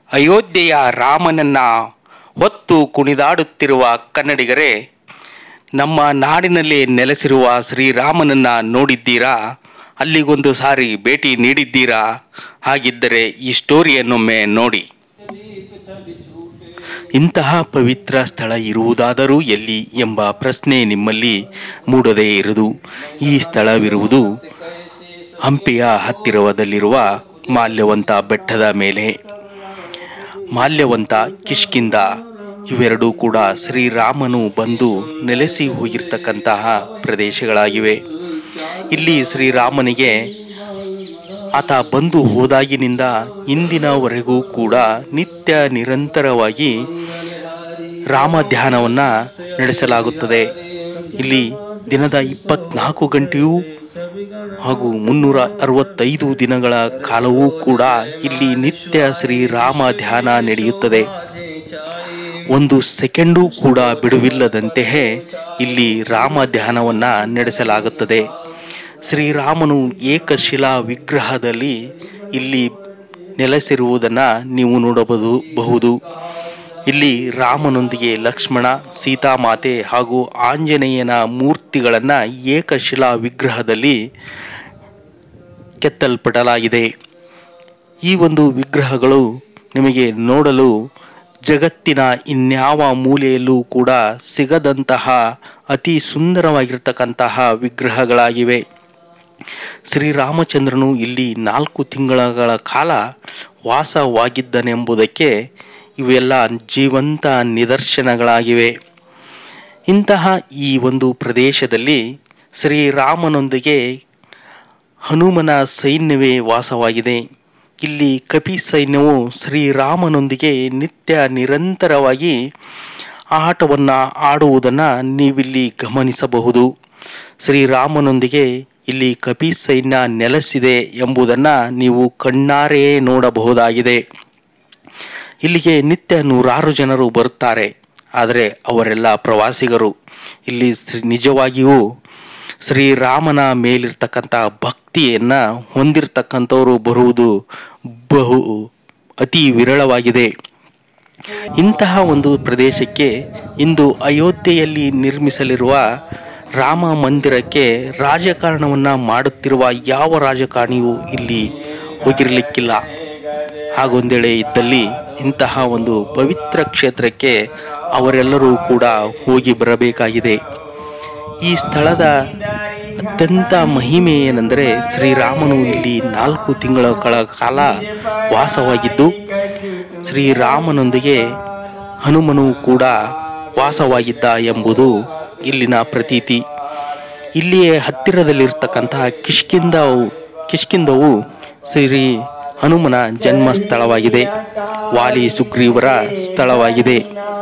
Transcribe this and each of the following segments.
ಅಯೋಧ್ಯೆಯ ರಾಮನನ್ನ ಹೊತ್ತು ಕುಣಿದಾಡುತ್ತಿರುವ ಕನ್ನಡಿಗರೇ ನಮ್ಮ ನಾಡಿನಲ್ಲಿ ನೆಲೆಸಿರುವ ಶ್ರೀರಾಮನನ್ನ ನೋಡಿದ್ದೀರಾ ಅಲ್ಲಿಗೊಂದು ಸಾರಿ ಭೇಟಿ ನೀಡಿದ್ದೀರಾ ಹಾಗಿದ್ದರೆ ಈ ಸ್ಟೋರಿಯನ್ನೊಮ್ಮೆ ನೋಡಿ ಇಂತಹ ಪವಿತ್ರ ಸ್ಥಳ ಇರುವುದಾದರೂ ಎಲ್ಲಿ ಎಂಬ ಪ್ರಶ್ನೆ ನಿಮ್ಮಲ್ಲಿ ಮೂಡದೇ ಇರದು ಈ ಸ್ಥಳವಿರುವುದು ಹಂಪಿಯ ಹತ್ತಿರದಲ್ಲಿರುವ ಮಾಲ್ಯವಂತ ಬೆಟ್ಟದ ಮೇಲೆ ಮಾಲ್ಯವಂತ ಕಿಷ್ಕಿಂದ ಇವೆರಡೂ ಕೂಡ ಶ್ರೀರಾಮನು ಬಂದು ನೆಲೆಸಿ ಹೋಗಿರ್ತಕ್ಕಂತಹ ಪ್ರದೇಶಗಳಾಗಿವೆ ಇಲ್ಲಿ ಶ್ರೀರಾಮನಿಗೆ ಆತ ಬಂದು ಹೋದಾಗಿನಿಂದ ಇಂದಿನವರೆಗೂ ಕೂಡ ನಿತ್ಯ ನಿರಂತರವಾಗಿ ರಾಮ ಧ್ಯಾನವನ್ನು ನಡೆಸಲಾಗುತ್ತದೆ ಇಲ್ಲಿ ದಿನದ ಇಪ್ಪತ್ನಾಲ್ಕು ಗಂಟೆಯೂ ಹಾಗೂ ಮುನ್ನೂರ ಅರವತ್ತೈದು ದಿನಗಳ ಕಾಲವೂ ಕೂಡ ಇಲ್ಲಿ ನಿತ್ಯ ಶ್ರೀರಾಮ ಧ್ಯಾನ ನಡೆಯುತ್ತದೆ ಒಂದು ಸೆಕೆಂಡೂ ಕೂಡ ಬಿಡುವಿಲ್ಲದಂತೆಯೇ ಇಲ್ಲಿ ರಾಮ ಧ್ಯಾನವನ್ನು ನಡೆಸಲಾಗುತ್ತದೆ ಶ್ರೀರಾಮನು ಏಕಶಿಲಾ ವಿಗ್ರಹದಲ್ಲಿ ಇಲ್ಲಿ ನೆಲೆಸಿರುವುದನ್ನು ನೀವು ನೋಡಬಹುದು ಬಹುದು ಇಲ್ಲಿ ರಾಮನೊಂದಿಗೆ ಲಕ್ಷ್ಮಣ ಸೀತಾಮಾತೆ ಹಾಗೂ ಆಂಜನೇಯನ ಮೂರ್ತಿಗಳನ್ನು ಏಕಶಿಲಾ ವಿಗ್ರಹದಲ್ಲಿ ಕೆತ್ತಲ್ಪಡಲಾಗಿದೆ ಈ ಒಂದು ವಿಗ್ರಹಗಳು ನಿಮಗೆ ನೋಡಲು ಜಗತ್ತಿನ ಇನ್ಯಾವ ಮೂಲೆಯಲ್ಲೂ ಕೂಡ ಸಿಗದಂತಹ ಅತಿ ಸುಂದರವಾಗಿರ್ತಕ್ಕಂತಹ ವಿಗ್ರಹಗಳಾಗಿವೆ ಶ್ರೀರಾಮಚಂದ್ರನು ಇಲ್ಲಿ ನಾಲ್ಕು ತಿಂಗಳ ಕಾಲ ವಾಸವಾಗಿದ್ದನೆಂಬುದಕ್ಕೆ ಇವೆಲ್ಲ ಜೀವಂತ ನಿದರ್ಶನಗಳಾಗಿವೆ ಇಂತಹ ಈ ಒಂದು ಪ್ರದೇಶದಲ್ಲಿ ಶ್ರೀರಾಮನೊಂದಿಗೆ ಹನುಮನ ಸೈನ್ಯವೇ ವಾಸವಾಗಿದೆ ಇಲ್ಲಿ ಕಪಿ ಸೈನ್ಯವು ಶ್ರೀರಾಮನೊಂದಿಗೆ ನಿತ್ಯ ನಿರಂತರವಾಗಿ ಆಟವನ್ನು ಆಡುವುದನ್ನು ನೀವಿಲ್ಲಿ ಗಮನಿಸಬಹುದು ಶ್ರೀರಾಮನೊಂದಿಗೆ ಇಲ್ಲಿ ಕಪಿ ಸೈನ್ಯ ನೆಲೆಸಿದೆ ಎಂಬುದನ್ನು ನೀವು ಕಣ್ಣಾರೆ ನೋಡಬಹುದಾಗಿದೆ ಇಲ್ಲಿಗೆ ನಿತ್ಯ ನೂರಾರು ಜನರು ಬರುತ್ತಾರೆ ಆದರೆ ಅವರೆಲ್ಲ ಪ್ರವಾಸಿಗರು ಇಲ್ಲಿ ಶ್ರೀ- ನಿಜವಾಗಿಯೂ ಶ್ರೀರಾಮನ ಮೇಲಿರ್ತಕ್ಕಂಥ ಭಕ್ತಿಯನ್ನು ಹೊಂದಿರತಕ್ಕಂಥವರು ಬರುವುದು ಬಹು ಅತಿ ವಿರಳವಾಗಿದೆ ಇಂತಹ ಒಂದು ಪ್ರದೇಶಕ್ಕೆ ಇಂದು ಅಯೋಧ್ಯೆಯಲ್ಲಿ ನಿರ್ಮಿಸಲಿರುವ ರಾಮ ಮಂದಿರಕ್ಕೆ ರಾಜಕಾರಣವನ್ನು ಮಾಡುತ್ತಿರುವ ಯಾವ ರಾಜಕಾರಣಿಯೂ ಇಲ್ಲಿ ಹೋಗಿರಲಿಕ್ಕಿಲ್ಲ ಹಾಗೊಂದೇಳೆ ಇದ್ದಲ್ಲಿ ಇಂತಹ ಒಂದು ಪವಿತ್ರ ಕ್ಷೇತ್ರಕ್ಕೆ ಅವರೆಲ್ಲರೂ ಕೂಡ ಹೋಗಿ ಬರಬೇಕಾಗಿದೆ ಈ ಸ್ಥಳದ ಅತ್ಯಂತ ಮಹಿಮೆ ಏನೆಂದರೆ ಶ್ರೀರಾಮನು ಇಲ್ಲಿ ನಾಲ್ಕು ತಿಂಗಳ ಕಾಲ ವಾಸವಾಗಿದ್ದು ಶ್ರೀರಾಮನೊಂದಿಗೆ ಹನುಮನು ಕೂಡ ವಾಸವಾಗಿದ್ದ ಎಂಬುದು ಇಲ್ಲಿನ ಪ್ರತೀತಿ ಇಲ್ಲಿಯೇ ಹತ್ತಿರದಲ್ಲಿರ್ತಕ್ಕಂತಹ ಕಿಷ್ಕಿಂದವು ಕಿಷ್ಕಿಂದವು ಶ್ರೀ ಹನುಮನ ಜನ್ಮ ಸ್ಥಳವಾಗಿದೆ ವಾಲಿ ಸುಗ್ರೀವರ ಸ್ಥಳವಾಗಿದೆ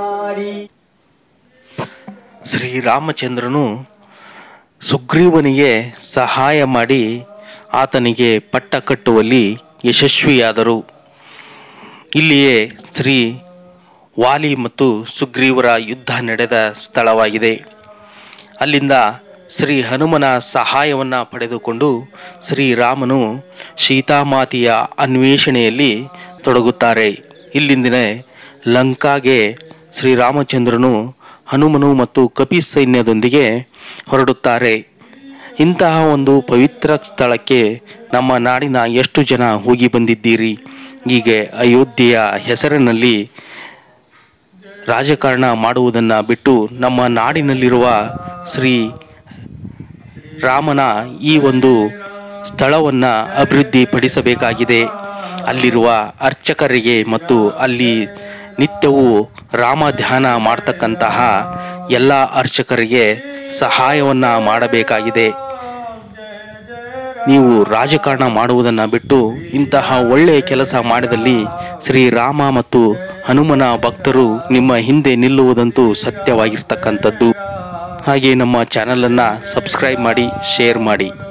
ಶ್ರೀರಾಮಚಂದ್ರನು ಸುಗ್ರೀವನಿಗೆ ಸಹಾಯ ಮಾಡಿ ಆತನಿಗೆ ಪಟ್ಟ ಕಟ್ಟುವಲ್ಲಿ ಯಶಸ್ವಿಯಾದರು ಇಲ್ಲಿಯೇ ಶ್ರೀ ವಾಲಿ ಮತ್ತು ಸುಗ್ರೀವರ ಯುದ್ಧ ನಡೆದ ಸ್ಥಳವಾಗಿದೆ ಅಲ್ಲಿಂದ ಶ್ರೀ ಹನುಮನ ಸಹಾಯವನ್ನು ಪಡೆದುಕೊಂಡು ಶ್ರೀರಾಮನು ಸೀತಾಮಾತೆಯ ಅನ್ವೇಷಣೆಯಲ್ಲಿ ತೊಡಗುತ್ತಾರೆ ಇಲ್ಲಿಂದಲೇ ಲಂಕಾಗೆ ಶ್ರೀರಾಮಚಂದ್ರನು ಹನುಮನು ಮತ್ತು ಕಪಿ ಸೈನ್ಯದೊಂದಿಗೆ ಹೊರಡುತ್ತಾರೆ ಇಂತಹ ಒಂದು ಪವಿತ್ರ ಸ್ಥಳಕ್ಕೆ ನಮ್ಮ ನಾಡಿನ ಎಷ್ಟು ಜನ ಹೋಗಿ ಬಂದಿದ್ದೀರಿ ಹೀಗೆ ಅಯೋಧ್ಯೆಯ ಹೆಸರಿನಲ್ಲಿ ರಾಜಕಾರಣ ಮಾಡುವುದನ್ನು ಬಿಟ್ಟು ನಮ್ಮ ನಾಡಿನಲ್ಲಿರುವ ಶ್ರೀ ರಾಮನ ಈ ಒಂದು ಸ್ಥಳವನ್ನು ಅಭಿವೃದ್ಧಿಪಡಿಸಬೇಕಾಗಿದೆ ಅಲ್ಲಿರುವ ಅರ್ಚಕರಿಗೆ ಮತ್ತು ಅಲ್ಲಿ ನಿತ್ಯವೂ ರಾಮ ಧ್ಯಾನ ಮಾಡ್ತಕ್ಕಂತಹ ಎಲ್ಲ ಅರ್ಚಕರಿಗೆ ಸಹಾಯವನ್ನು ಮಾಡಬೇಕಾಗಿದೆ ನೀವು ರಾಜಕಾರಣ ಮಾಡುವುದನ್ನು ಬಿಟ್ಟು ಇಂತಹ ಒಳ್ಳೆಯ ಕೆಲಸ ಮಾಡಿದಲ್ಲಿ ಶ್ರೀರಾಮ ಮತ್ತು ಹನುಮನ ಭಕ್ತರು ನಿಮ್ಮ ಹಿಂದೆ ನಿಲ್ಲುವುದಂತೂ ಸತ್ಯವಾಗಿರ್ತಕ್ಕಂಥದ್ದು ಹಾಗೆ ನಮ್ಮ ಚಾನಲನ್ನು ಸಬ್ಸ್ಕ್ರೈಬ್ ಮಾಡಿ ಶೇರ್ ಮಾಡಿ